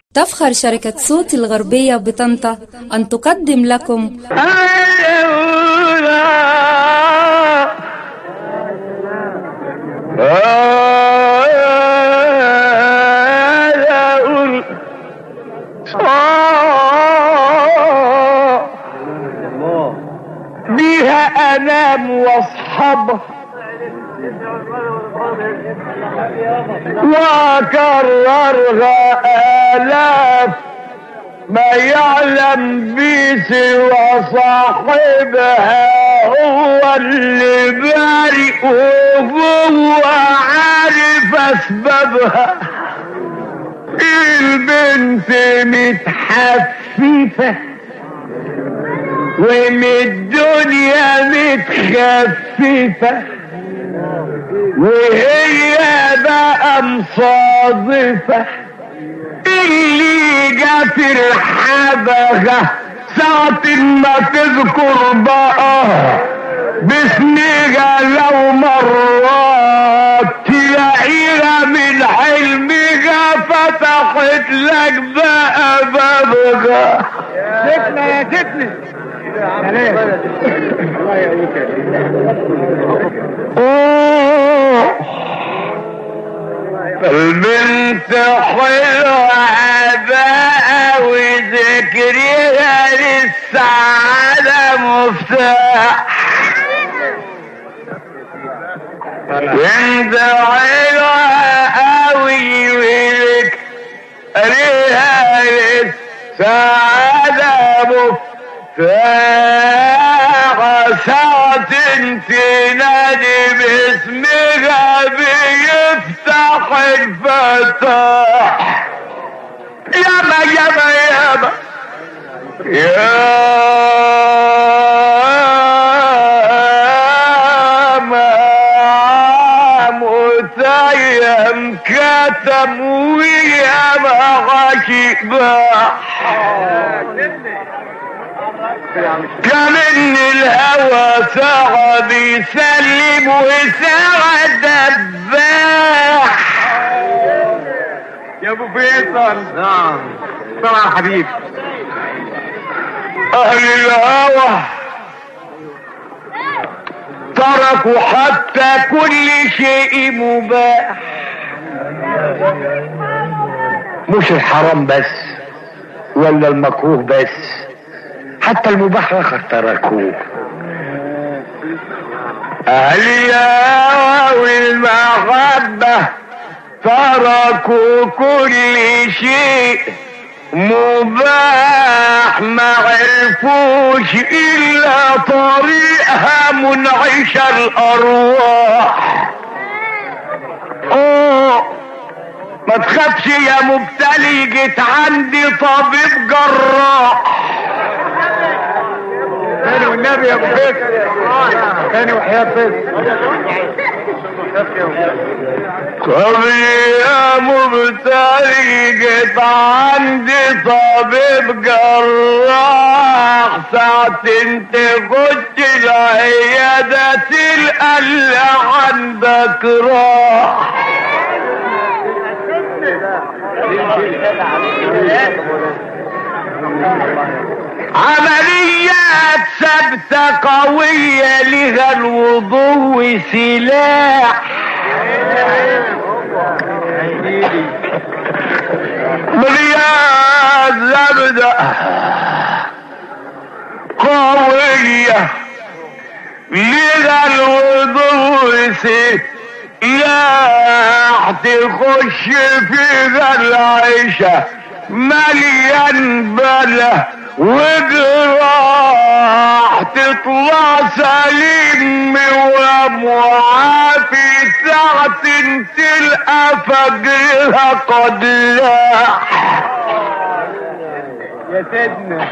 تفخر شركة صوت الغربية بطنطا أن تقدم لكم بها انام واصحبها وكررها آلاف ما يعلم بي سوى صاحبها هو اللي بارئ وهو عارف اسبابها البنت متحففة ومن الدنيا متخففة وهي بقى مصادفة اللي جات الحبغة ساعة ما تذكر بقى باسمها لو مرات تلاقيها من حلمها فتحت لك بقى بابها شفنا يا شفنا الله يقويك البنت حلوة بقى وذكرها للسعادة مفتاح بنت حلوة قوي وذكرها للسعادة مفتاح ساعة تنادي باسمها بيفتح الفتاح ياما ياما ياما ياما متيم كتم وياما غشباح كمن الهوى ساعة بيسلم وساعة دباح يا ابو فيصل نعم طبعا حبيب اهل الهوى تركوا حتى كل شيء مباح مش الحرام بس ولا المكروه بس حتى المباح اخر تركوه اهل الهوى والمحبة تركوا كل شيء مباح ما عرفوش الا طريقها منعش الارواح أوه ما تخافش يا مبتلي جيت عندي طبيب جراح تاني والنبي يا ابو فيصل تاني وحياة فيصل طب يا مبتلي جيت عندي طبيب جراح ساعتين تخش العيادة تلقى اللي عندك راح عمليات ثابتة قوية لها الوضوء سلاح مليات زبدة قوية لها الوضوء سلاح تخش فيها العيشة مليان بلا وجراح تطلع سليم ومعافي ساعة تلقى فجرها قد لاح يا سيدنا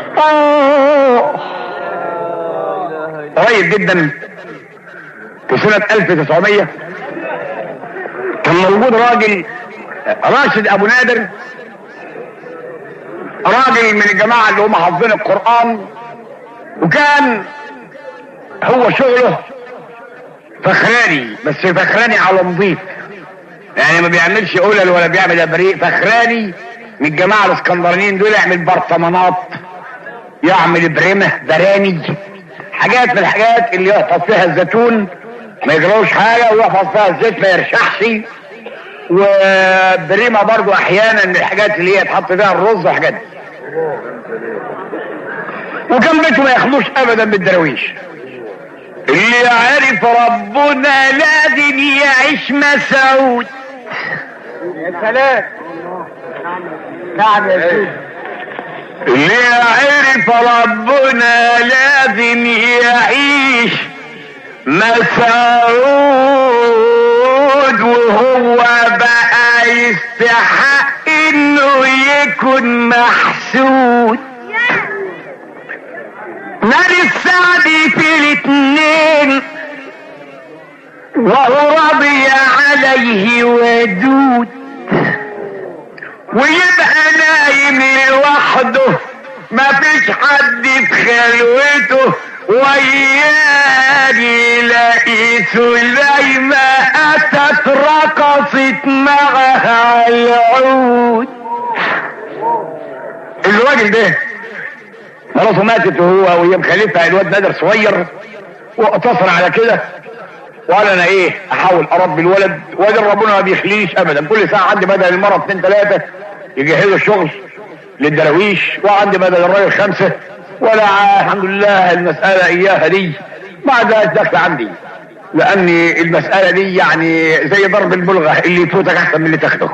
قريب جدا في سنة 1900 كان موجود راجل راشد ابو نادر راجل من الجماعة اللي هم حافظين القرآن وكان هو شغله فخراني بس فخراني على نظيف يعني ما بيعملش قلل ولا بيعمل ابريق فخراني من الجماعه الاسكندرانيين دول يعمل برطمانات يعمل برمه براني حاجات من الحاجات اللي يحفظ فيها الزيتون ما يجروش حاجه ويحفظ فيها الزيت ما يرشحش وبريمه برضو احيانا من الحاجات اللي هي تحط فيها الرز وحاجات دي. وكان بيته ما ياخدوش ابدا بالدراويش اللي عرف ربنا لازم يعيش مسعود يا سلام نعم يا سيدي اللي عرف ربنا لازم يعيش مسعود وهو بقى يستحق انه يكون محسود نار السعد في الاتنين وهو راضي عليه ودود ويبقى نايم لوحده ما فيش حد في خلوته وياني لاقي سليمة أتت رقصت معها العود الراجل ده مراته ماتت وهو وهي مخلفة الواد نادر صغير واقتصر على كده وقال انا ايه احاول اربي الولد وادي ربنا ما بيخليش ابدا كل ساعه عندي بدل المره اثنين ثلاثه يجهزوا الشغل للدراويش وعندي بدل الراجل خمسه ولا ع- الحمد لله المساله اياها دي ما عندهاش دخل عندي لان المساله دي يعني زي ضرب البلغه اللي يفوتك احسن من اللي تاخده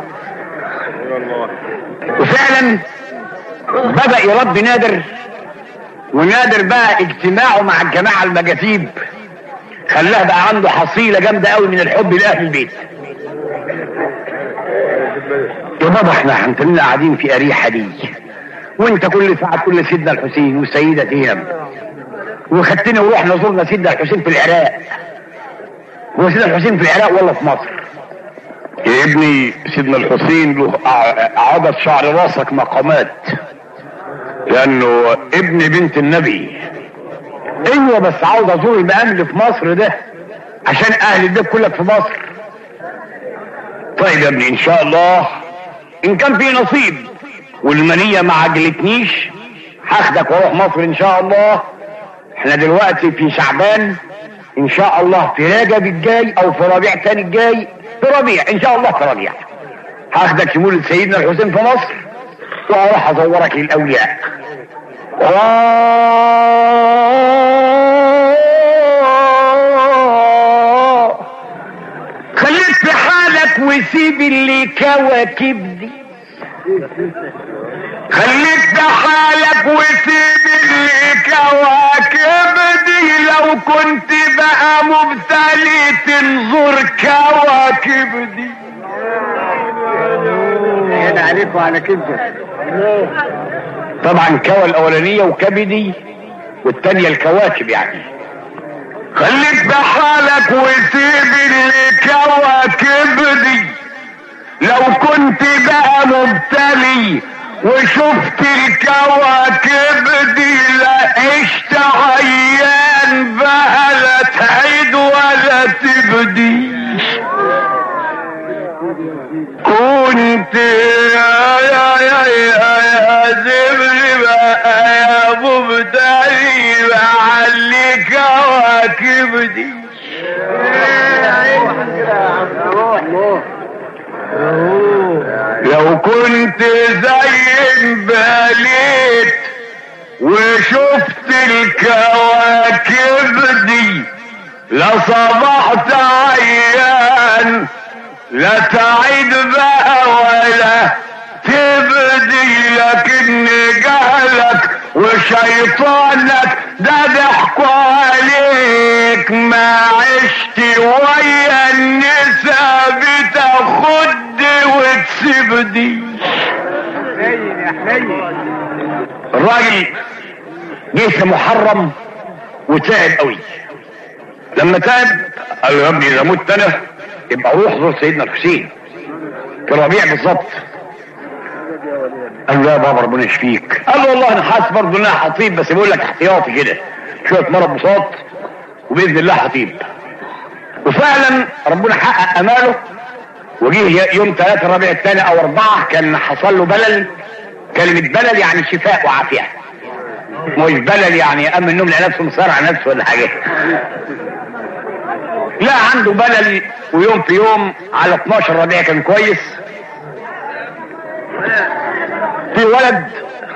وفعلا بدا يربي نادر ونادر بقى اجتماعه مع الجماعه المجاذيب خلاه بقى عنده حصيله جامده قوي من الحب لاهل البيت يا بابا احنا هنتنا قاعدين في اريحه دي وانت كل ساعه كل سيدنا الحسين والسيده ايام وخدتني ورحنا زرنا سيدنا الحسين في العراق هو سيدنا الحسين في العراق ولا في مصر يا ابني سيدنا الحسين له ع- عبد شعر راسك مقامات لانه ابن بنت النبي ايوه بس عاوز ازور المقام اللي في مصر ده عشان اهل البيت كلك في مصر طيب يا ابني ان شاء الله ان كان في نصيب والمنيه ما عجلتنيش هاخدك واروح مصر ان شاء الله احنا دلوقتي في شعبان ان شاء الله في رجب الجاي او في ربيع تاني الجاي في ربيع ان شاء الله في ربيع هاخدك يمول سيدنا الحسين في مصر واروح ازورك للاولياء آه. خليك في حالك وسيب اللي كواكب دي خليك في حالك وسيب اللي كواكب دي لو كنت بقى مبتلي تنظر كواكب دي انا عليك وعلى كده طبعا كوى الاولانيه وكبدي والتانيه الكواكب يعني خليك بحالك وسيب اللي كواكب دي لو كنت بقى مبتلي وشفت الكواكب دي لعشت عيان بقى لا تعيد ولا تبديش كنت يا يا يا يا يا زبري بقى يا مبتعي بعلي كواكب دي لو كنت زي باليت وشفت الكواكب دي لصبحت عيان لا تعيد بقى ولا تبدي لكن جهلك وشيطانك ده ضحكوا عليك ما عشت ويا النساء بتاخد وتسيب دي حنين يا حنين الراجل جه في محرم وتعب قوي لما تعب قال له يا ابني اذا مت انا يبقى روح زور سيدنا الحسين في الربيع بالظبط قال له يا بابا ربنا يشفيك قال له والله انا حاسس برضه ان انا هطيب بس بقول لك احتياطي كده شويه مرض بساط وباذن الله هطيب وفعلا ربنا حقق اماله وجيه يوم ثلاثة ربيع الثاني او اربعة كان حصل له بلل كلمة بلل يعني شفاء وعافية مش بلل يعني قام من النوم لقى نفسه مصارع نفسه ولا حاجة لا عنده بلل ويوم في يوم على 12 ربيع كان كويس في ولد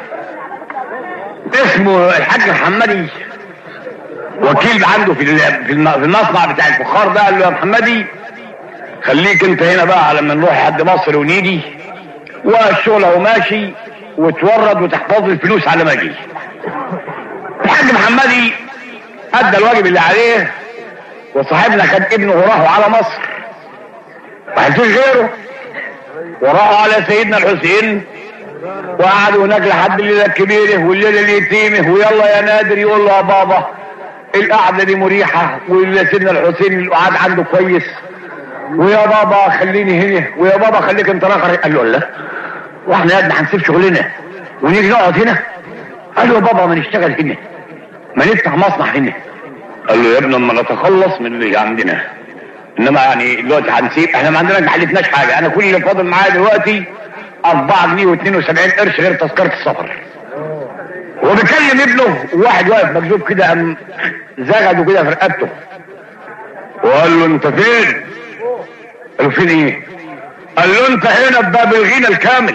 اسمه الحاج محمدي وكيل عنده في ال- في الم- في المصنع بتاع الفخار ده قال له يا محمدي خليك انت هنا بقى لما نروح لحد مصر ونيجي والشغل اهو ماشي وتورد وتحفظ لي الفلوس على ما اجي الحاج محمدي ادى الواجب اللي عليه وصاحبنا خد ابنه وراحوا على مصر ما حلتوش غيره وراحوا على سيدنا الحسين وقعدوا هناك لحد الليله الكبيره والليله اليتيمه ويلا يا نادر يقول له يا بابا القعده دي مريحه وسيدنا الحسين القعاد عنده كويس ويا بابا خليني هنا ويا بابا خليك انت الاخر قال له لا واحنا يا ابني هنسيب شغلنا ونيجي نقعد هنا قال له يا بابا ما نشتغل هنا ما نفتح مصنع هنا قال له يا ابني اما نتخلص من اللي عندنا انما يعني دلوقتي هنسيب احنا ما عندنا ما حلتناش حاجه انا كل اللي فاضل معايا دلوقتي 4 جنيه و72 قرش غير تذكره السفر هو بيكلم ابنه وواحد واقف مكذوب كده قام زغده كده في رقبته وقال له انت فين؟ قال له فين ايه؟ قال له انت هنا في باب الغنى الكامل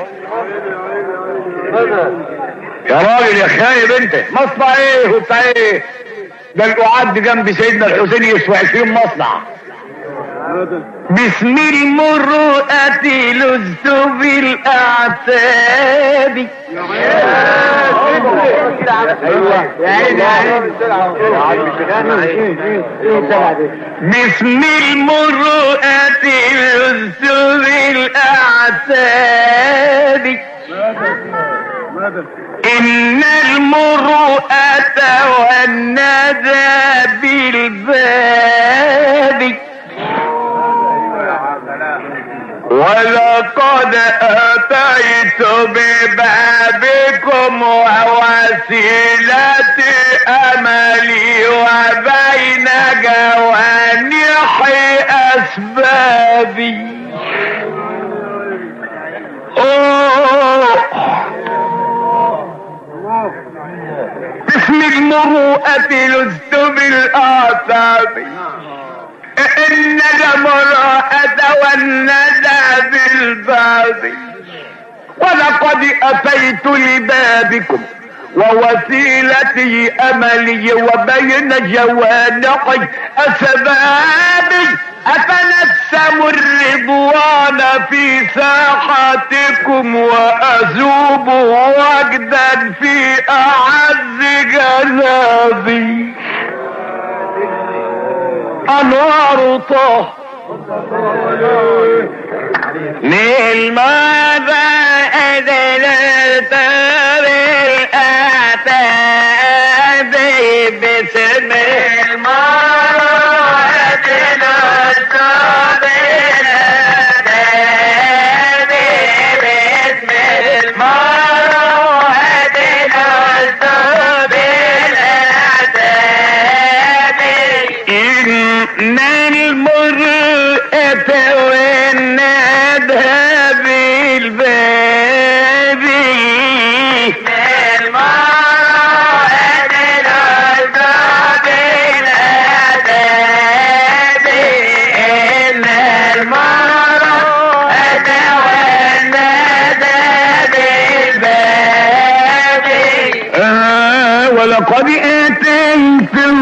يا راجل يا خايب انت مصنع ايه وبتاع ايه؟ ده القعاد جنب سيدنا الحسين يسوى 20 مصنع باسم المروءة لزت بالأعتاب باسم المروءة لزت بالأعتاب إن المروءة والندى بالباب ولقد أتيت ببابكم ووسيلتي أملي وبين جوانح أسبابي أوه باسم المروءة لزت بالآثام إن المروءة والندى بالباب ولقد أتيت لبابكم ووسيلتي أملي وبين جوانحي أسبابي أتنسم الرضوان في ساحتكم وأذوب وجدا في أعز جنابي أنوار طه من ماذا أدلت بالآتاب باسم المرأة أدلت بالآتاب باسم المرأة أدلت بالآتاب إن المرأة والندى بالباب المرأة والندى بالأداب إن المرأة والندى بالباب ولقد أتيتم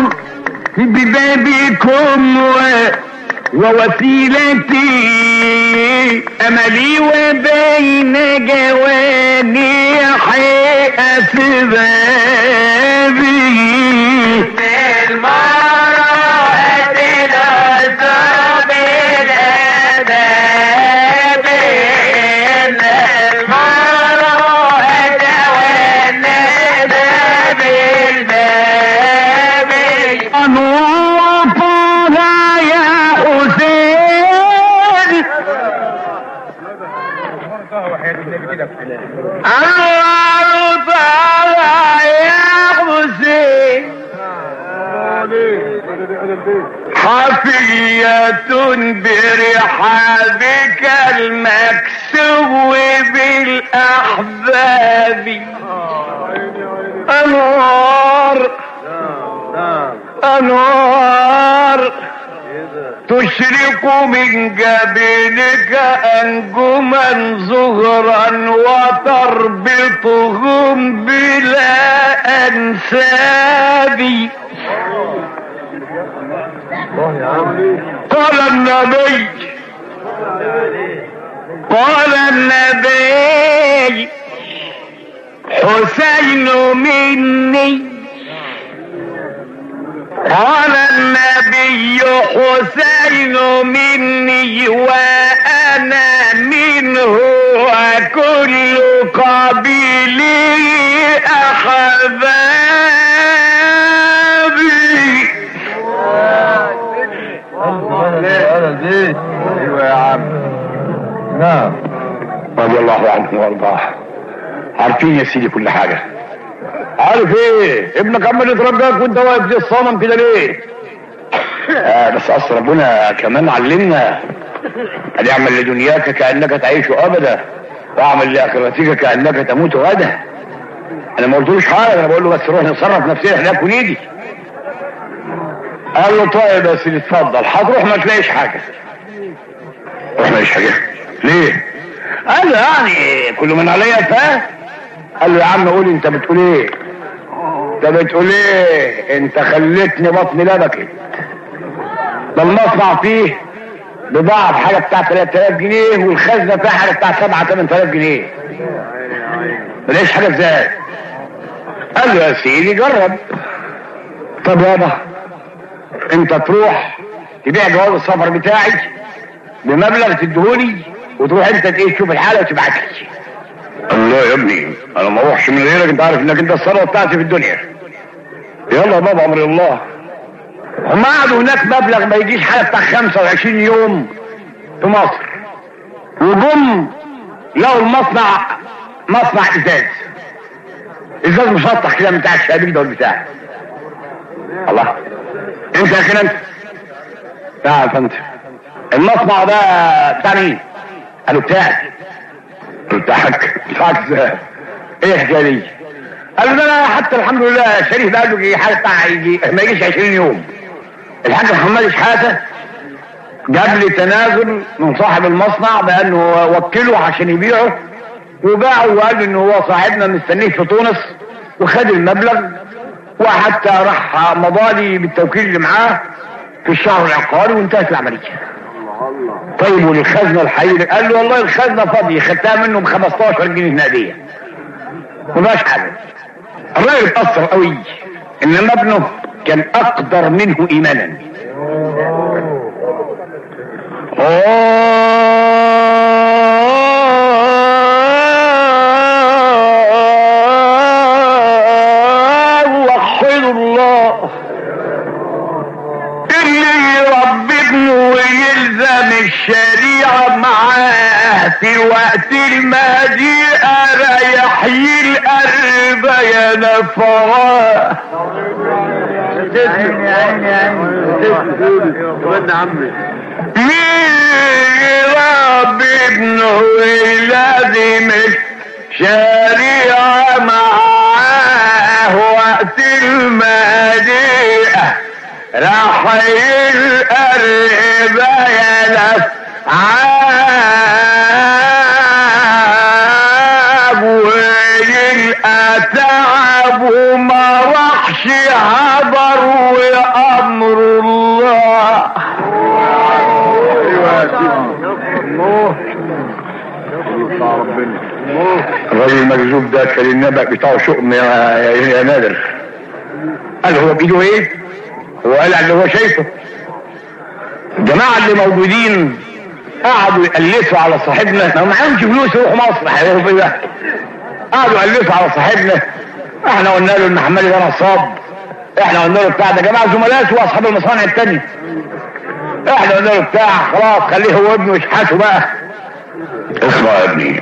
ببابكم و... ووسيلتي أملي وبين جوانح أسبابي المرأة الأسباب الأداب إن المرأة والندى بالباب أنوار طه يا حسين أنوار طه يا حسين حفية برحابك المكسو بالأحباب أنوار أنوار تشرق من جبينك أنجما زهرا وتربطهم بلا أنساب قال النبي قال النبي حسين مني قال النبي حسين مني وانا منه وكل قبيلي احبابي ايوه يا عم نعم رضي الله عنه وارضاه عارفين يا سيدي كل حاجه عارف ايه ابنك عمال يترجاك وانت واقف زي الصنم كده ليه آه بس اصل ربنا كمان علمنا ان يعمل لدنياك كانك تعيش ابدا واعمل لاخرتك كانك تموت غدا انا ما قلتلوش حاجه انا بقول له بس روح نتصرف نفسنا هناك ونيجي قال له طيب يا سيدي اتفضل هتروح ما تلاقيش حاجه روح ما تلاقيش حاجه ليه قال له يعني كل من عليا فاه قال له يا عم قول انت بتقول ايه انت بتقول ايه انت خليتني بطني لبكت ده المصنع فيه بضاعة بحاجة بتاع 3000 جنيه والخزنة فيها حاجة بتاع 7 8000 جنيه ملاقيش حاجة ازاي قال له يا سيدي جرب طب يابا انت تروح تبيع جواز السفر بتاعي بمبلغ تديهولي وتروح انت ايه تشوف الحالة وتبعت لي قال له يا ابني انا ما اروحش من غيرك انت عارف انك انت الثروه بتاعتي في الدنيا يلا يا بابا امر الله هم قعدوا هناك مبلغ ما يجيش حاجه بتاع 25 يوم في مصر وجم لقوا المصنع مصنع ازاز ازاز مسطح كده من بتاع الشبابيك ده والبتاع الله انت يا اخي انت تعال انت المصنع ده بتاع مين؟ قالوا بتاعي بتاعك بتاعك ازاي؟ ايه الحكايه دي؟ قال له ده انا حتى الحمد لله شريف بقى له حاجه بتاع يجي ما يجيش 20 يوم الحاج محمد شحاته جاب لي تنازل من صاحب المصنع بانه وكله عشان يبيعه وباعه وقال لي ان هو صاحبنا مستنيه في تونس وخد المبلغ وحتى راح مضالي بالتوكيل اللي معاه في الشهر العقاري وانتهت العمليه طيب والخزنه الحقيقي قال له والله الخزنه فاضيه خدتها منه ب 15 جنيه نقديه ما بقاش حاجه الراجل اتاثر قوي ان ابنه كان اقدر منه ايمانا وحدوا الله اللي يربي ابنه ويلزم الشريعة معاه في وقت المجيء يحيي القلب يا نفراه عيني عيني عيني ودنا عمي يربي ابنه لازم الشريعة معاه وقت المجيء راح القرب يا ناس عاب ويلقى تعب وما راحش عبر وامر الله ايوه يا سيدي الله يطلع ربنا الله الراجل المجذوب ده كان النبأ بتاعه شؤم يا, يا, يا نادر قال هو بايده ايه هو قال اللي هو شايفه الجماعة اللي موجودين قعدوا يقلسوا على صاحبنا ما معهمش فلوس يروحوا مصر هيروحوا فين بقى قعدوا يقلسوا على صاحبنا احنا قلنا له ان حمالي ده نصاب احنا قلنا له بتاع ده جماعة زملاته واصحاب المصانع التانية احنا قلنا له بتاع خلاص خليه هو ابنه يشحته بقى اسمع يا ابني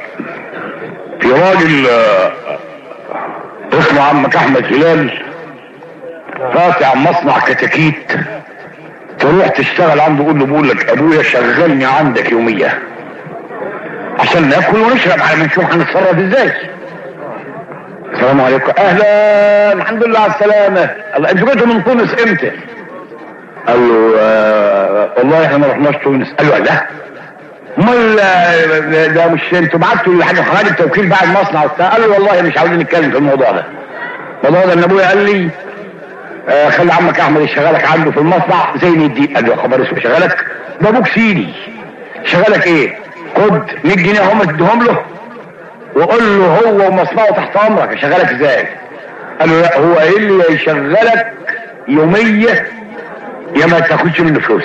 في راجل آه، اسمه عمك احمد هلال فاتح مصنع كتاكيت تروح تشتغل عنده قول له بقول لك ابويا شغلني عندك يوميه عشان ناكل ونشرب على ما نشوف هنتصرف ازاي السلام عليكم اهلا الحمد لله على السلامه الله انتوا جيتوا من تونس امتى قال له آه والله احنا ما رحناش تونس قال له لا امال آه، ده مش انتوا بعتوا لحاجه حوالي التوكيل بعد مصنع وبتاع قال له والله مش عاوزين نتكلم في الموضوع ده الموضوع ده ان ابويا قال لي آه خلي عمك احمد يشغلك عنده في المصنع زي ما يديك قال له يا خبر اسمه شغلك ده ابوك سيدي شغلك ايه خد 100 جنيه هم تديهم له وقول له هو ومصنعه تحت امرك يشغلك ازاي قال له لا هو قايل لي يا يشغلك يوميه يا ما تاخدش منه فلوس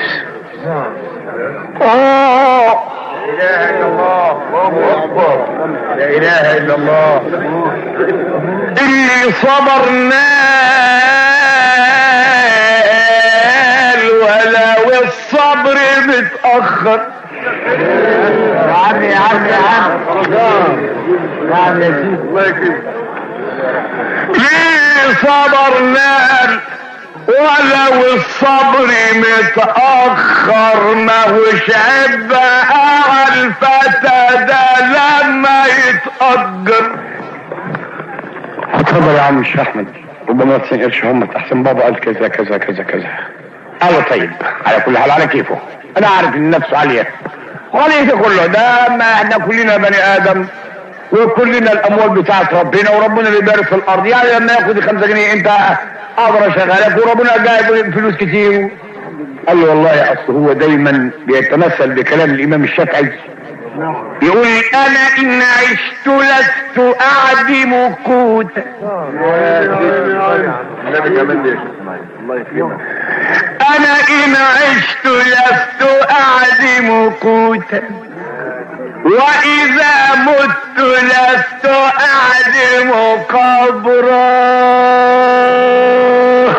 اه لا اله الا الله الله اكبر لا اله الا الله اللي صبر نال ولو الصبر متأخر يا عم يا عم يا عم يا عم يا سيدي الله يكرمك ليه صبر نال ولو الصبر متأخر ما هوش عيب على الفتى ده لما يتأجر اتفضل يا عم الشيخ احمد ربما تسنقرش هم احسن بابا قال كذا كذا كذا كذا ايوه طيب على كل حال على كيفه انا عارف ان نفسه عاليه وعليه كله ده ما احنا كلنا بني ادم وكلنا الاموال بتاعت ربنا وربنا اللي بيبارك في الارض يعني لما ياخد خمسة جنيه انت اقدر اشغلك وربنا جايب فلوس كتير قال له والله يا اصل هو دايما بيتمثل بكلام الامام الشافعي يقول انا ان عشت لست اعدم قوتا النبي كمان يا شيخ اسماعيل الله يكرمك انا ان عشت لست اعدم قوتا واذا مت لست اعدم قبرا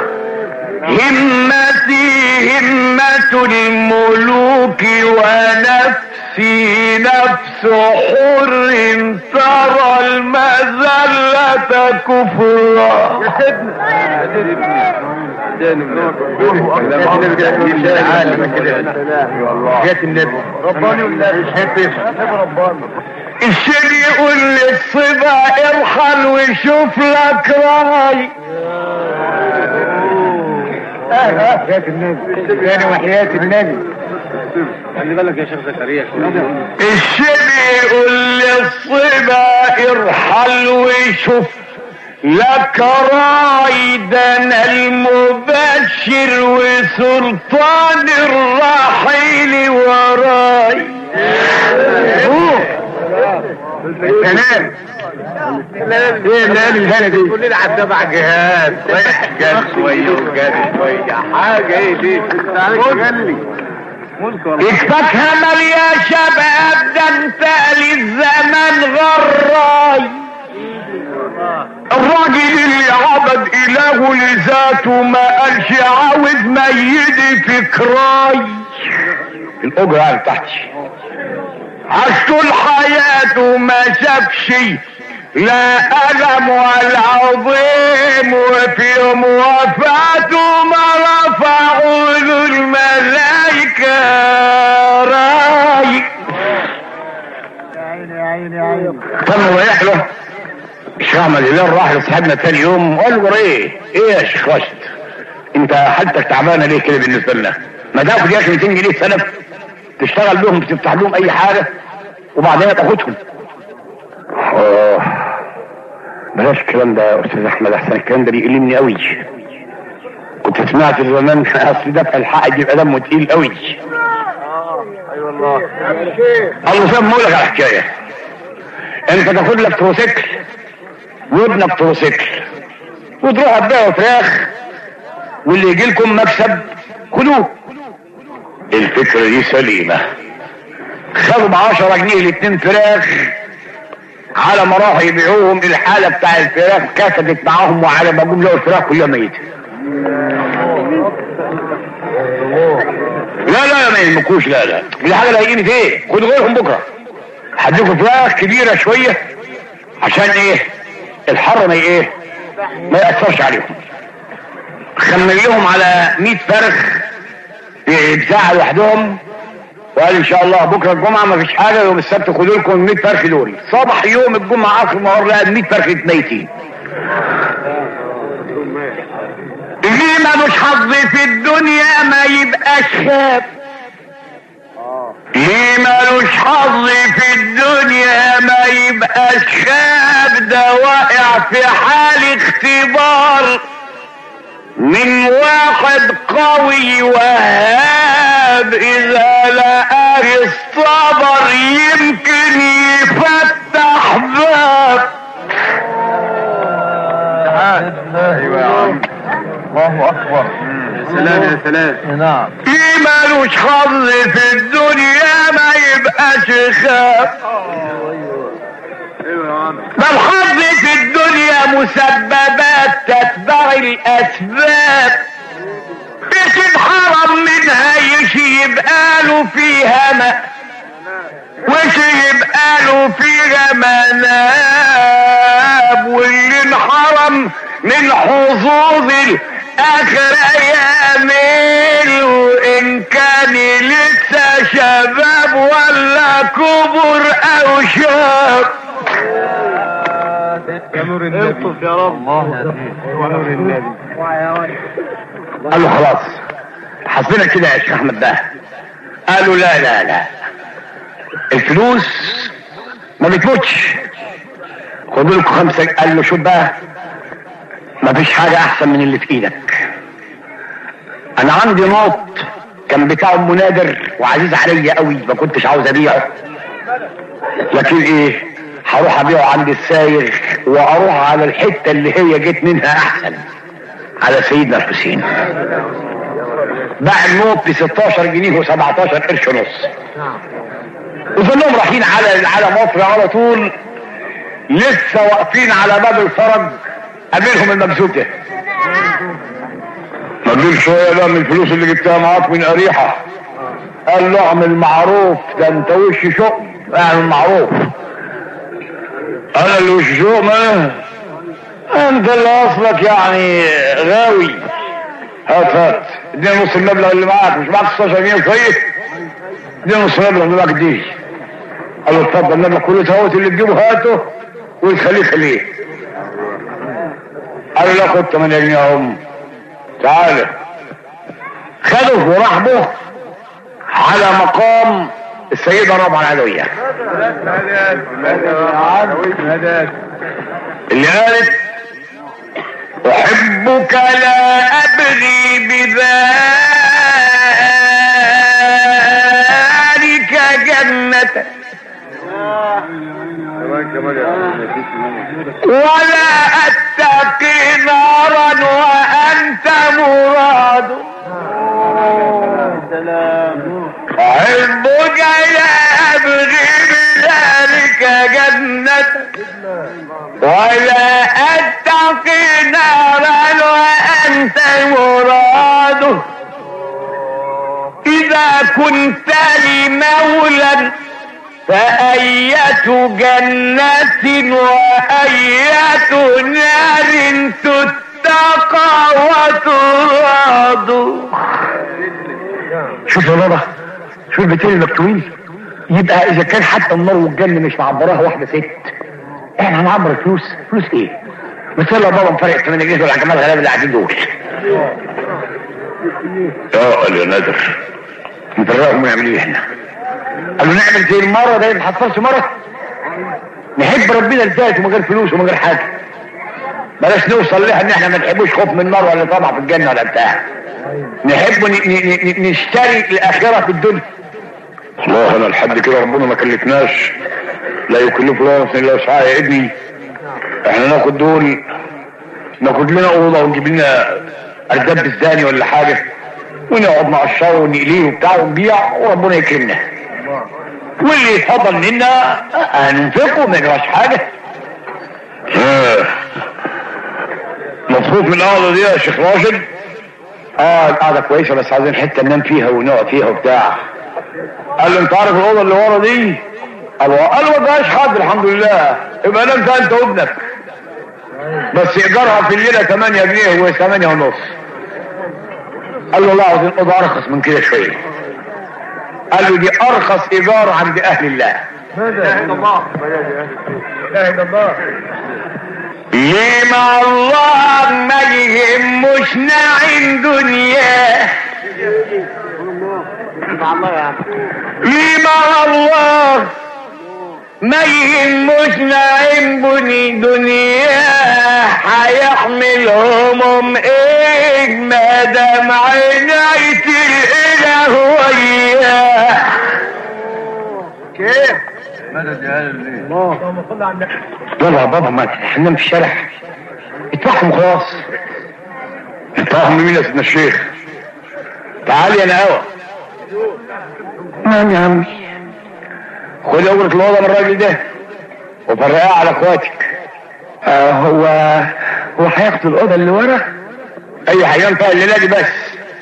همتي همة الملوك ونفسي نفس حر ترى المذلة كفرا جات النبي رباني والنبي حبش رباني الشيء يقول للصبا ارحل وشوف لك راي جات النبي تاني وحياة النبي خلي بالك يا شيخ زكريا الشيء يقول للصبا ارحل وشوف لك راي ده انا المبشر وسلطان الرحيل وراي تمام ايه الليالي الهنا دي كلنا على سبع جهات رايح جال شويه وجال شويه حاجه ايه دي انت عليك جلي ملك والله اكفاك همل يا شباب ده انت للزمن غراي الراجل اللي عبد اله لذاته ما قالش عاوز ميدي فكراي الاجر يعني بتاعتي عاش طول حياته ما شافش لا ألم ولا عظيم وفي يوم وفاته ما رفعوا له الملائكة راي يا عيني يا عيني يا عيني كان رايح له الشيخ احمد هلال راح لصاحبنا تاني يوم وقال له ايه ايه يا شيخ راشد انت حالتك تعبانه ليه كده بالنسبه لنا ما تاخد يا اخي 200 جنيه سلف تشتغل بهم تفتح لهم اي حاجه وبعدين تاخدهم اه بلاش الكلام ده يا استاذ احمد احسن الكلام ده بيقلمني قوي كنت سمعت زمان اصل دفع الحق بيبقى دمه تقيل قوي اي والله الله سام اقول لك على حكايه انت تاخد لك تروسيكل وابنك تروسيكل وتروح تبيعوا فراخ واللي يجي لكم مكسب خدوه الفكره دي سليمه خدوا ب 10 جنيه الاتنين فراخ على ما راحوا يبيعوهم الحاله بتاع الفراخ كسبت معاهم وعلى ما جم لقوا الفراخ كلها ميته لا لا ما يهمكوش لا لا دي حاجه لاقيني في ايه خدوا غيرهم بكره هديكم فراخ كبيره شويه عشان ايه الحر ما ايه ما ياثرش عليهم خمن لهم على 100 فرخ في ساعة لوحدهم وقال ان شاء الله بكره الجمعه ما فيش حاجه يوم السبت خدوا لكم ال 100 فرخ دول صبح يوم الجمعه اخر النهار لقى ال 100 فرخ ميتين اللي ملوش حظ في الدنيا ما يبقاش خاب ليه ملوش حظ في الدنيا ما يبقاش خاب ده واقع في حال اختبار من واحد قوي وهاب اذا لقاه الصبر يمكن يفتح باب ايوه يا عم الله اكبر يا سلام يا سلام نعم ليه ملوش حظ في الدنيا ما يبقاش خاب ايوه يا عم ما الحظ في الدنيا مسببات تتبع الاسباب اسم حرم منها يشي يبقى له فيها ما وشي يبقى له فيها مناب واللي انحرم من حظوظ الاخرة يامل وان كان لسه شباب ولا كبر او شاب يا نور النبي الطف يا رب الله يا نور النبي قال له خلاص حسبنا كده يا شيخ احمد ده قالوا لا لا لا الفلوس ما بتموتش خدوا لكم خمسة قال له شوف بقى ما فيش حاجة أحسن من اللي في إيدك أنا عندي نوط كان بتاعه أم نادر وعزيز عليا قوي ما كنتش عاوز أبيعه لكن إيه هروح أبيعه عند السايغ وأروح على الحتة اللي هي جيت منها أحسن على سيدنا الحسين باع النوط ب 16 جنيه و17 قرش ونص وظلهم رايحين على على مصر على طول لسه واقفين على باب الفرج قابلهم المبسوط ده ما تجيب شويه بقى من الفلوس اللي جبتها معاك من اريحه قال له اعمل معروف ده انت وش شق اعمل معروف انا اللي وش شق ما انت اللي اصلك يعني غاوي هات هات اديني نص المبلغ اللي معاك مش معاك 16 جنيه كويس اديني نص المبلغ اللي معاك دي قال له اتفضل المبلغ كله تهوت اللي تجيبه هاته وتخليه خليه قال له لا خد 8 جنيه اهم تعالى خده وراح به على مقام السيدة رابعة العدوية اللي قالت أحبك لا أبغي بذلك جنة ولا أتقي نارا وأنت مراد أحبك لا أبغي بذلك جنة ولا أتقي نارا وأنت مراد إذا كنت لي مولا فأية جنة وأية نار تتقى وتراد شوف يا بابا شوف البيتين المكتوبين يبقى اذا كان حتى النار والجنه مش معبراها واحده ست احنا هنعبر فلوس فلوس ايه بس يلا يا بابا مفرق 8 جنيه دول على الجماعه الغلابه اللي قاعدين دول اه قال يا نادر نفرقهم ونعمل ايه احنا قال له نعمل زي المره ده ما حصلش مره نحب ربنا لذاته من غير فلوس ومن غير حاجه بلاش نوصل لها ان احنا ما نحبوش خوف من النار ولا طمع في الجنه ولا بتاع نحب ن- ن- ن- نشتري الاخره في الدنيا والله انا لحد كده ربنا ما كلفناش لا يكلف الله نفسا الا وسعها يا ابني احنا ناخد دول ناخد لنا اوضه ونجيب لنا ارداب الزاني ولا حاجه ونقعد نقشره ونقليه وبتاع ونبيع وربنا يكرمنا واللي يتفضل منا هننفقه ما يجراش حاجه آه. مبسوط من القعده دي يا شيخ راشد اه القعده كويسه بس عايزين حته ننام فيها ونقعد فيها وبتاع قال له انت عارف الاوضه اللي ورا دي قال له قال له ما فيهاش حد الحمد لله يبقى نام فيها انت وابنك بس ايجارها في الليله 8 جنيه و 8 ونص قال له والله عاوزين اوضه ارخص من كده شويه قال له دي ارخص ايجار عند اهل الله لا اله الا الله لا اله الا الله ليه مع الله ما يهمش نعيم دنياه مع الله يا عم ليه مع الله ما يهمش نعيم بني دنياه هيحمل هموم ايه ما دام عناية الاله وياه كيف مدد يا اهل الله اللهم صل على النبي يلا يا بابا ما تحنم في الشارع اتفحم خلاص اتفحم مين يا سيدنا الشيخ تعال يا نقاوة نعم يا عمي خد أجرة الوضع من الراجل ده وفرقها على اخواتك آه هو هو هياخد الأوضة اللي ورا أي حيان طيب الليلة دي بس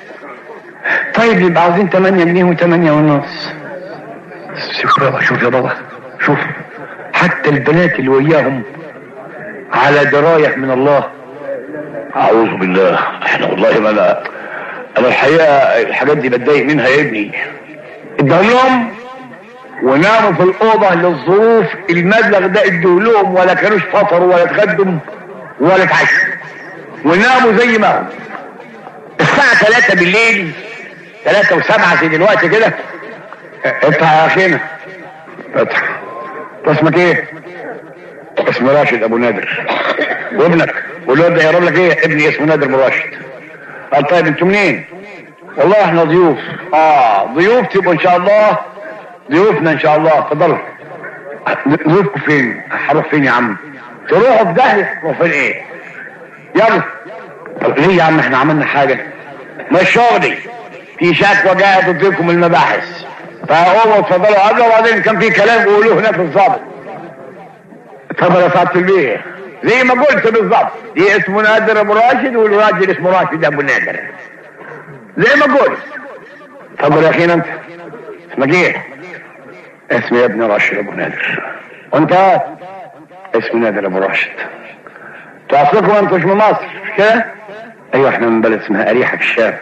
طيب يبقى عاوزين تمانية جنيه وتمانية ونص شوف يا بابا شوف يا بابا شوف حتى البنات اللي وياهم على دراية من الله أعوذ بالله احنا والله ما أنا أنا الحقيقة الحاجات دي بتضايق منها يا ابني ادهم لهم وناموا في الأوضة للظروف المبلغ ده ادوه لهم ولا كانوش فطروا ولا اتغدوا ولا اتعشوا وناموا زي ما هم الساعة 3 بالليل 3 و7 زي دلوقتي كده افتح يا اخينا افتح انت اسمك ايه؟ اسمه راشد ابو نادر وابنك والواد ده يقرب لك ايه؟ ابني اسمه نادر ابو راشد قال طيب انتوا منين؟ والله احنا ضيوف اه ضيوف تبقوا ان شاء الله ضيوفنا ان شاء الله اتفضلوا ضيوفكم فين؟ هروح فين يا عم؟ تروحوا في داهيه تروحوا فين ايه؟ يلا طب ليه يا عم احنا عملنا حاجه؟ مش شغلي في شكوى جايه ضدكم المباحث فقوموا اتفضلوا قبل وبعدين كان في كلام بيقولوه هناك في الضابط اتفضل يا سعاده البيه زي ما قلت بالظبط دي اسمه نادر ابو راشد والراجل اسمه راشد ابو نادر زي ما قلت اتفضل يا اخينا انت اسمك ايه؟ اسمي يا ابني راشد ابو نادر وانت اسمي نادر ابو راشد انتوا اصلكم انتوا مش من مصر مش كده؟ ايوه احنا من بلد اسمها اريحه في الشام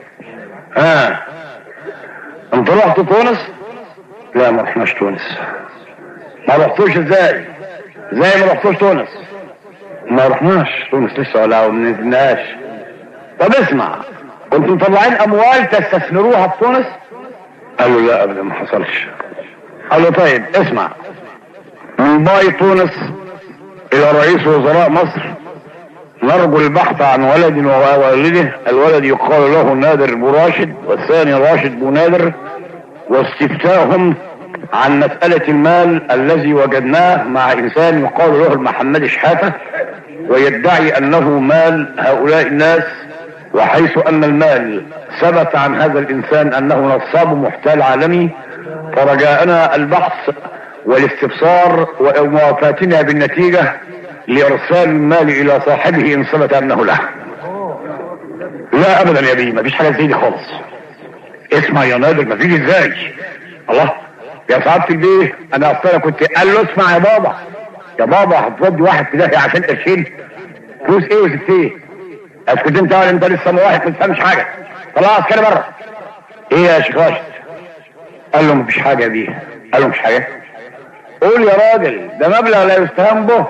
اه انت رحت تونس؟ لا ما رحناش تونس ما رحتوش ازاي؟ ازاي ما رحتوش تونس؟ ما رحناش تونس لسه ولا ما نزلناش طب اسمع كنتم مطلعين اموال تستثمروها في تونس؟ قالوا لا ابدا ما حصلش قالوا طيب اسمع من باي تونس الى رئيس وزراء مصر نرجو البحث عن ولد ووالده الولد يقال له نادر بو راشد والثاني راشد بو نادر واستفتاهم عن مسألة المال الذي وجدناه مع إنسان يقال له المحمد شحاتة ويدعي أنه مال هؤلاء الناس وحيث أن المال ثبت عن هذا الإنسان أنه نصاب محتال عالمي فرجاءنا البحث والاستبصار وموافاتنا بالنتيجة لإرسال المال إلى صاحبه إن ثبت أنه له لا أبدا يا بيه مفيش حاجة زي دي خالص اسمع يا نادر مفيش ازاي الله يا سعادة البيه انا اصلا كنت قال له اسمع يا بابا يا بابا هتودي واحد في داهية عشان قرشين فلوس ايه وست ايه اسكت انت ولا انت لسه واحد ما تفهمش حاجة خلاص كده بره ايه يا شيخ راشد قال له مفيش حاجة يا بيه قال له مش حاجة قول يا راجل ده مبلغ لا يستهان به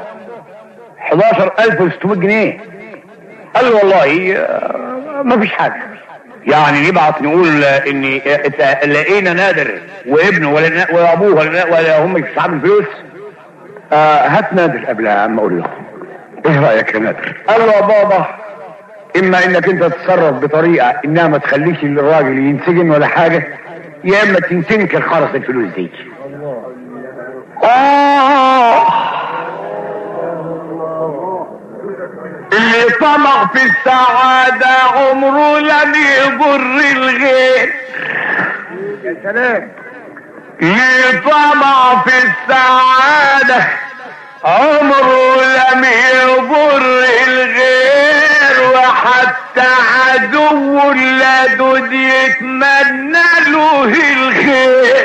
11600 جنيه قال له والله آه، مفيش حاجة يعني نبعت نقول ان لقينا نادر وابنه ولا وابوه ولا, ولا هم يسحبوا الفلوس آه هات نادر قبلها يا عم اقول له ايه رايك يا نادر؟ قال له يا بابا اما انك انت تتصرف بطريقه انها ما تخليش الراجل ينسجن ولا حاجه يا اما تنكر خرص الفلوس دي آه اللي طمع في السعادة عمره لم يضر الغير يا سلام اللي طمع في السعادة عمره لم يضر الغير وحتى عدو لدود يتمنى له الخير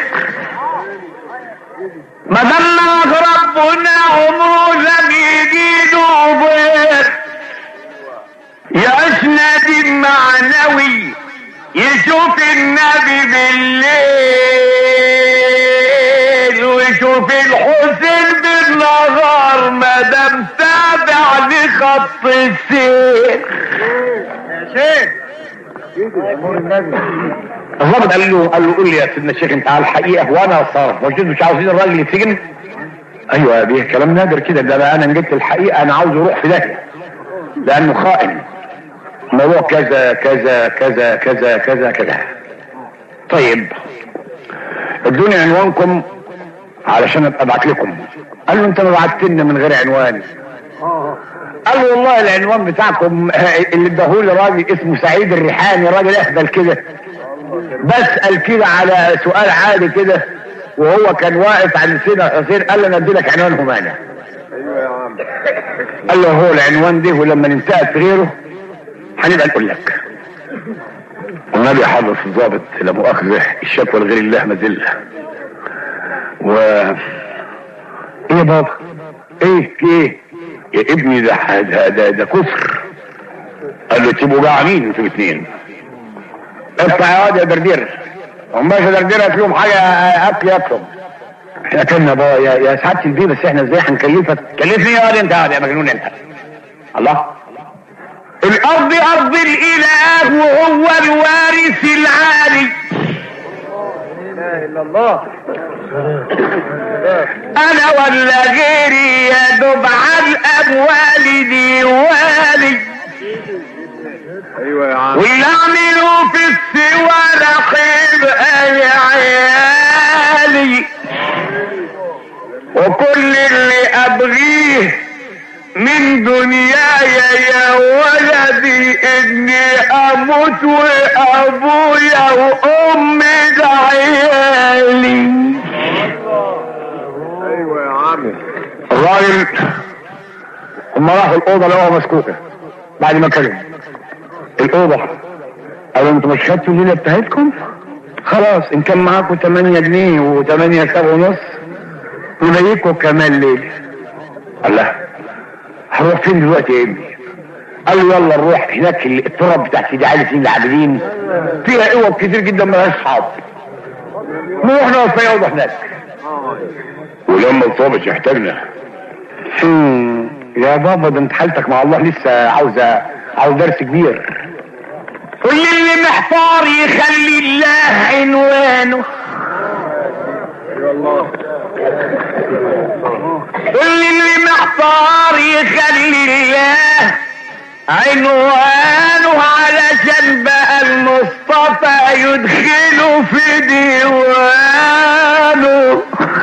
ما دام ربنا عمره لم يجيله ضير يا اسند معنوي يشوف النبي بالليل ويشوف الحسين بالنهار ما دام تابع لخط السير يا شيخ الضابط قال له قال له قول لي يا سيدنا الشيخ انت على الحقيقه وانا صارف موجود مش عاوزين الراجل يتسجن ايوه يا بيه كلام نادر كده ده بقى انا جبت الحقيقه انا عاوز اروح في داهيه لانه خائن موضوع كذا كذا كذا كذا كذا كذا طيب ادوني عنوانكم علشان ابقى ابعت لكم قال له انت ما بعتلنا من غير عنوان قال له والله العنوان بتاعكم اللي اداهولي راجل اسمه سعيد الريحاني راجل اهبل كده بسأل كده على سؤال عادي كده وهو كان واقف عند سيدنا حسين قال له انا ادي لك عنوانهم انا ايوه يا عم قال له هو العنوان ده ولما ننتهي في غيره هنبقى نقول لك والنبي يا حضرة الضابط لا مؤاخذة الشكوى لغير الله مذلة و ايه يا بابا ايه ايه يا ابني ده ده ده, ده كفر قال له تبقوا جعانين انتوا الاثنين اطلع يا واد يا دردير هم ماشي دردير هات لهم حاجه اكل ياكلهم احنا كنا بقى يا, يا سعاده البيه بس احنا ازاي هنكلفك كلفني يا واد انت يا واد يا مجنون انت الله الارض ارض الاله وهو الوارث العالي لا اله الا الله انا ولا غيري يا دوب على الاموال ديوالي ايوه يا عم واللي اعمله في السوى رحيب يا عيالي وكل اللي ابغيه من دنياي يا ولدي اني اموت وابويا وامي ده عيالي ايوه يا عم الراجل هم راحوا الاوضه لقوها مسكوته بعد ما كلموا الاوضه قالوا انتوا مش خدتوا الليله بتاعتكم خلاص ان كان معاكم 8 جنيه و8 سبعة ونص يبقى كمان ليله قال لا هنروح فين دلوقتي يا ابني قال له يلا نروح هناك التراب بتاعت سيدي علي سيدي العابدين فيها اوض كتير جدا مالهاش اصحاب نروح نقعد في اوضه هناك ولما الصابت يحتاجنا هم، يا بابا ده انت حالتك مع الله لسه عاوزه عاوز درس كبير كل اللي محتار يخلي الله عنوانه ايوه الله كل اللي محتار يخلي الله عنوانه علشان بقى المصطفى يدخله في ديوانه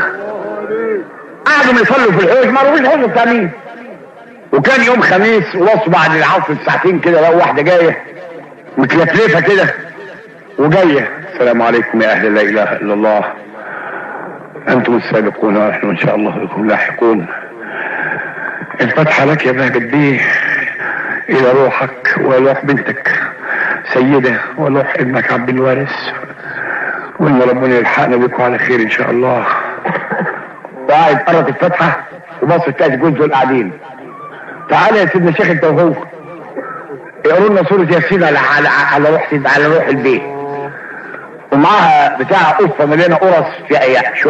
قعدوا يصلوا في الحوش ما عرفوش الحوش بتاع مين وكان يوم خميس وبصوا بعد العصر بساعتين كده لقوا واحده جايه متلفلفه كده وجايه السلام عليكم يا اهل لا اله الا الله انتم السابقون ونحن ان شاء الله بكم لاحقون الفتحة لك يا بهجت بيه الى روحك وروح بنتك سيدة وروح ابنك عبد الوارث وان ربنا يلحقنا بكم على خير ان شاء الله وقاعد قرت الفتحة وبص تلاقي جوز دول قاعدين تعالى يا سيدنا الشيخ انت وهو يقولوا لنا سورة ياسين على على على روح سيد على روح البيت ومعاها بتاع قفة مليانة قرص في اي شو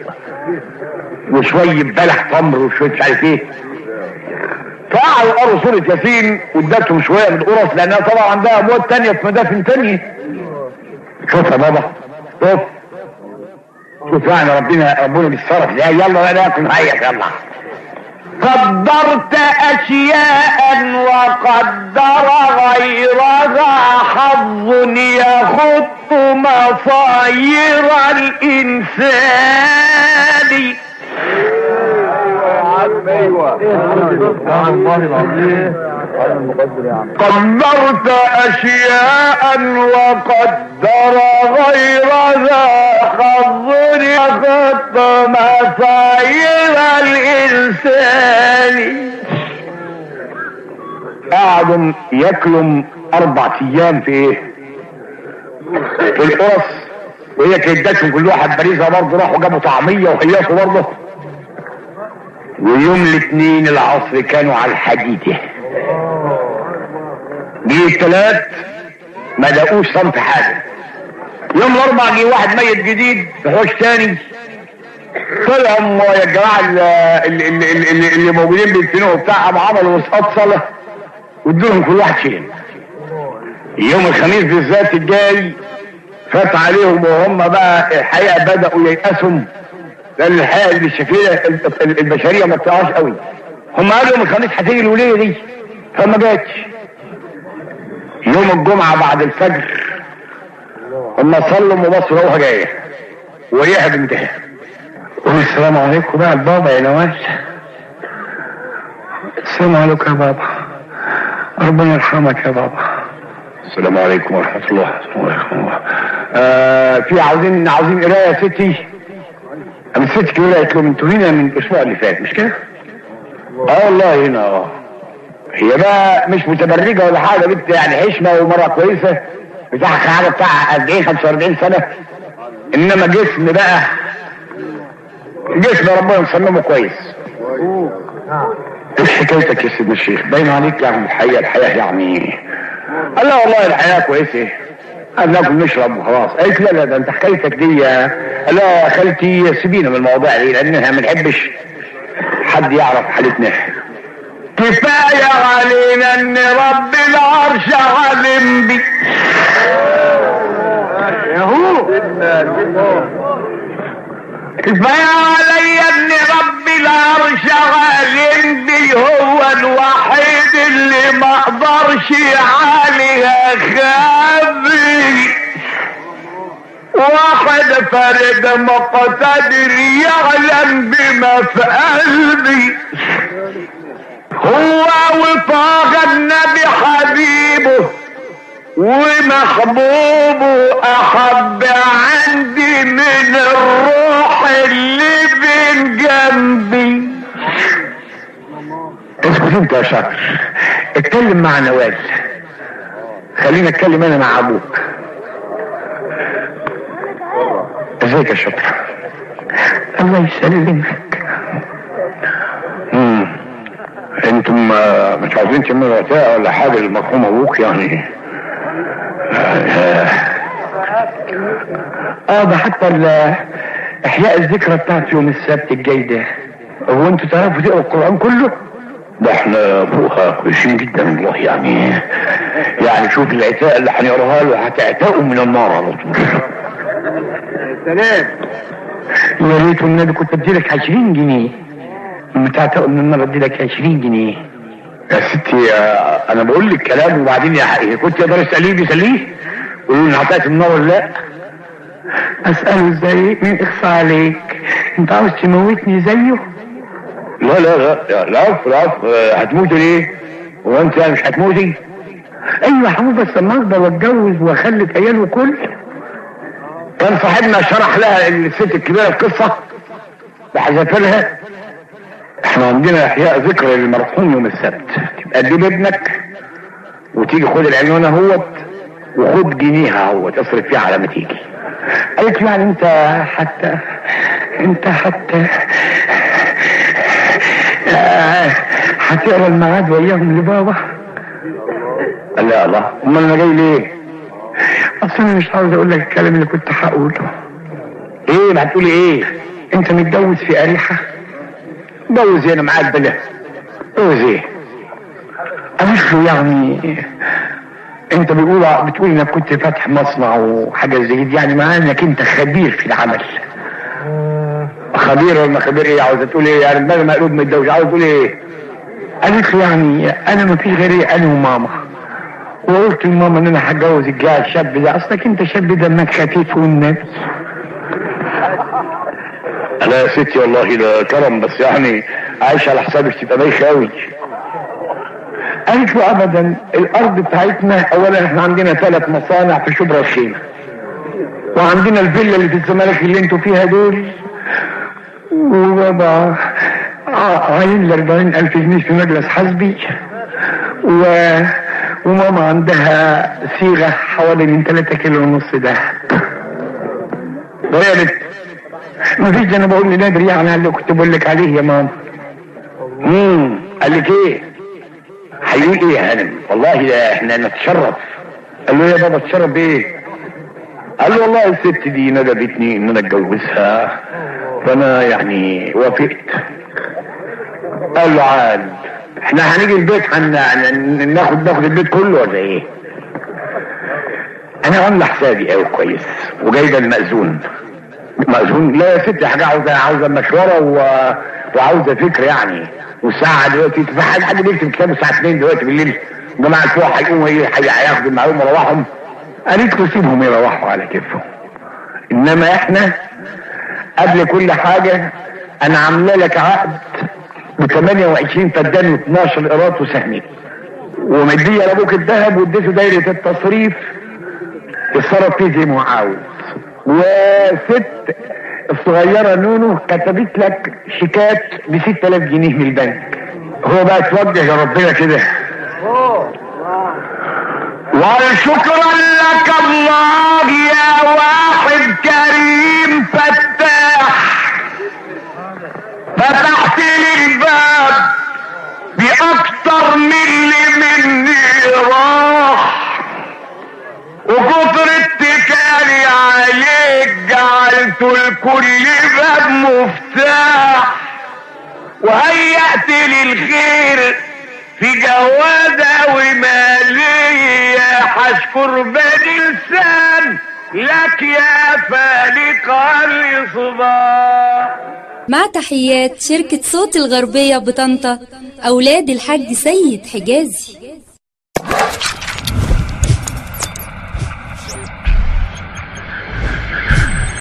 وشوية بلح تمر وشوية مش عارف ايه فقعدوا قروا سورة ياسين وادتهم شوية من القرص لانها طبعا عندها اموات تانية في مدافن تانية شوف يا بابا شوف شوف يعني ربنا ربنا بيتصرف ازاي يلا بقى ناكل هيا يلا قدرت اشياء وقدر غيرها حظ يخط مصاير الانسان ايوه يا عم ايوه والله العظيم هذا المقدر يا عم قدرت اشياء وقدر غيرها حظ يخط مصاير الانسان قعدوا ياكلوا اربع ايام في ايه في القرص وهي كانت ادتهم كل واحد باريزه برضه راحوا جابوا طعميه وهيصوا برضه ويوم الاثنين العصر كانوا على الحديده جه الثلاث ما دقوش صنف حاجه يوم الاربع جه واحد ميت جديد في حوش تاني طلعوا يا جماعه اللي, اللي, اللي, اللي موجودين بيدفنوه بتاعهم عملوا وسقط صلاه وادولهم كل واحد شيء يوم الخميس بالذات الجاي فات عليهم وهم بقى الحقيقه بداوا ييأسوا لان الحقيقه الشفيره البشريه ما بتقعش قوي هم قالوا يوم الخميس هتيجي الوليه دي فما جاتش يوم الجمعه بعد الفجر هم صلوا وبصوا لقوها جايه وريحه بنتها السلام عليكم بقى البابا يا نواس السلام عليكم يا بابا ربنا يرحمك يا بابا السلام عليكم ورحمة الله ورحمة الله آه في عاوزين عاوزين قراية يا ستي أنا الست كبيرة قالت لهم انتوا هنا من الأسبوع اللي فات مش كده؟ اه والله هنا اه هي بقى مش متبرجة ولا حاجة بنت يعني حشمة ومرة كويسة بتاعها حاجة بتاع قد ايه 45 سنة انما جسم بقى جسم ربنا مصممه كويس ايش حكايتك يا سيدنا الشيخ باين عليك يعني الحقيقة الحياة يعني قال لا والله الحياة كويسة قال ناكل نشرب وخلاص قالت لا لا ده انت حكايتك دي لا يا خالتي سيبينا من المواضيع دي لانها ما نحبش حد يعرف حالتنا كفاية علينا ان رب العرش علم بي يهو كفاية عليا ان رب العرش عالم بي هو الوحيد اللي ما اقدرش عليها خافي واحد فرد مقتدر يعلم بما في قلبي هو وطاغ النبي حبيبه ومحبوبه احب عندي من الروح اللي بين جنبي اسكت انت يا شاطر اتكلم مع نواز خلينا اتكلم انا مع ابوك ازيك يا شاطر الله يسلمك امم انتم مش عاوزين تعملوا وثائق ولا حاجه للمرحوم ابوك يعني اه ده حتى احياء الذكرى بتاعت يوم السبت الجاي ده هو انتوا تعرفوا تقروا القران كله ده احنا فوقها كويسين جدا والله يعني يعني شوف العتاء اللي هنقراها له هتعتقوا من النار على طول سلام يا ريت والنبي كنت اديلك 20 جنيه لما تعتقوا من النار اديلك 20 جنيه يا ستي آه، انا بقول لك كلام وبعدين يا حقيقي كنت تقدر تساليه بيساليه قولوا لي هتعطي النار ولا لا اساله ازاي مين اخفى عليك انت عاوز تموتني زيه لا لا لا لا لا آه، هتموتي ليه هو انت مش هتموتي ايوه يا حبيبي بس لما اكبر واتجوز واخلف عيال وكل كان صاحبنا شرح لها الست الكبيره القصه بحذافيرها احنا عندنا احياء ذكرى للمرحوم يوم السبت تبقى تجيب ابنك وتيجي خد العنوان اهوت وخد جنيها اهوت اصرف فيها على ما تيجي قالت له يعني انت حتى انت حتى آه، هتقرا الميعاد وياهم لبابا قال لا الله امال انا جاي ليه اصل انا مش عاوز اقول لك الكلام اللي كنت هقوله ايه ما هتقولي ايه انت متجوز في اريحه جوز انا معاك بلا جوز ايه قالت له يعني انت بيقول بتقول انك كنت فاتح مصنع وحاجه زي دي يعني معناه انك انت خبير في العمل خبير ولا خبير ايه عاوز تقول ايه يعني دماغي مقلوب متجوز عاوز تقول ايه قالت له يعني انا ما فيش غيري انا وماما وقلت لماما ان انا هتجوز الجاي الشاب ده اصلك انت شاب دمك خفيف والنبي لا يا ستي والله ده كرم بس يعني عايش على حسابك تبقى بايخه قوي قالت له ابدا الارض بتاعتنا اولا احنا عندنا ثلاث مصانع في شبرا الخيمه وعندنا الفيلا اللي في الزمالك اللي انتوا فيها دول وبابا عاين ل 40000 جنيه في مجلس حسبي و... وماما عندها صيغه حوالي من 3 كيلو ونص ده يا بنت مفيش ده انا بقول لنادر يعني على اللي كنت بقول لك عليه يا ماما امم قال لك ايه هيقول ايه يا هانم والله ده احنا نتشرف قال له يا بابا تشرب ايه قال له والله الست دي ندبتني ان انا اتجوزها فانا يعني وافقت قال له عاد احنا هنيجي البيت هن... هن- ناخد ناخد البيت كله ولا ايه انا عامله حسابي قوي كويس وجايبه المأذون مأذون لا يا ستي حاجه عاوزه عاوزه مشوره و... وعاوزه فكر يعني والساعه دلوقتي في حد حد بيكتب كتاب الساعه 2 دلوقتي بالليل جماعه الفوق هيقوموا ايه هي- هياخدوا المعلومه يروحهم قالت له سيبهم يروحوا على كيفهم انما احنا قبل كل حاجه انا عامله لك عقد ب 28 فدان و12 قيراط وسهمين ومديه لابوك الذهب واديته دايره التصريف اتصرف فيه زي ما هو عاوز وست الصغيرة نونو كتبت لك شيكات ب 6000 جنيه من البنك هو بقى توجه لربنا كده وشكرا لك الله يا واحد كريم فتاح فتحت لي الباب بأكتر من اللي مني راح وكتر اتكالي عليك جعلت لكل باب مفتاح وهيأت للخير في جوازة ومالية هشكر بني لسان لك يا فالق الإصباح مع تحيات شركة صوت الغربية بطنطا أولاد الحاج سيد حجازي